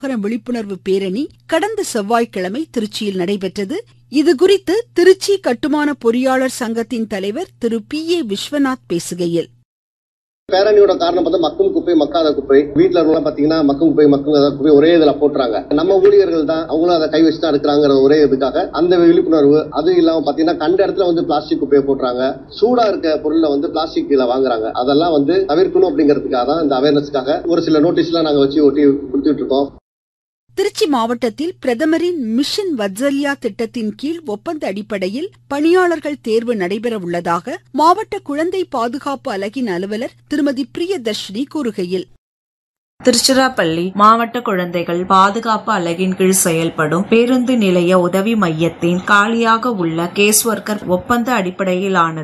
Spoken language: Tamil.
விழிப்புணர்வு பேரணி கடந்த செவ்வாய்க்கிழமை திருச்சியில் நடைபெற்றது இதுகுறித்து திருச்சி கட்டுமான பொறியாளர் சங்கத்தின் தலைவர் திரு பி ஏ விஸ்வநாத் பேசுகையில் பேரணியோட காரணம் பார்த்தா மக்கும் குப்பை மக்காத குப்பை வீட்டுல இருக்கலாம் பாத்தீங்கன்னா மக்கும் குப்பை மக்கும் குப்பை ஒரே இதுல போட்டுறாங்க நம்ம ஊழியர்கள் தான் அவங்களும் அதை கை வச்சு தான் இருக்கிறாங்கிற ஒரே இதுக்காக அந்த விழிப்புணர்வு அது இல்லாம பாத்தீங்கன்னா கண்ட இடத்துல வந்து பிளாஸ்டிக் குப்பையை போட்டுறாங்க சூடா இருக்க பொருள்ல வந்து பிளாஸ்டிக் வாங்குறாங்க அதெல்லாம் வந்து தவிர்க்கணும் அப்படிங்கிறதுக்காக தான் இந்த அவேர்னஸ்க்காக ஒரு சில நோட்டீஸ் எல்லாம் நாங்க வச்சு ஒட்டி கொடுத்துட்டு இருக்கோம் திருச்சி மாவட்டத்தில் பிரதமரின் மிஷன் வத்சல்யா திட்டத்தின் கீழ் ஒப்பந்த அடிப்படையில் பணியாளர்கள் தேர்வு நடைபெற உள்ளதாக மாவட்ட குழந்தை பாதுகாப்பு அலகின் அலுவலர் திருமதி பிரியதர்ஷினி கூறுகையில் திருச்சிராப்பள்ளி மாவட்ட குழந்தைகள் பாதுகாப்பு அலகின் கீழ் செயல்படும் பேருந்து நிலைய உதவி மையத்தின் காலியாக உள்ள கேஸ் ஒர்க்கர் ஒப்பந்த அடிப்படையிலான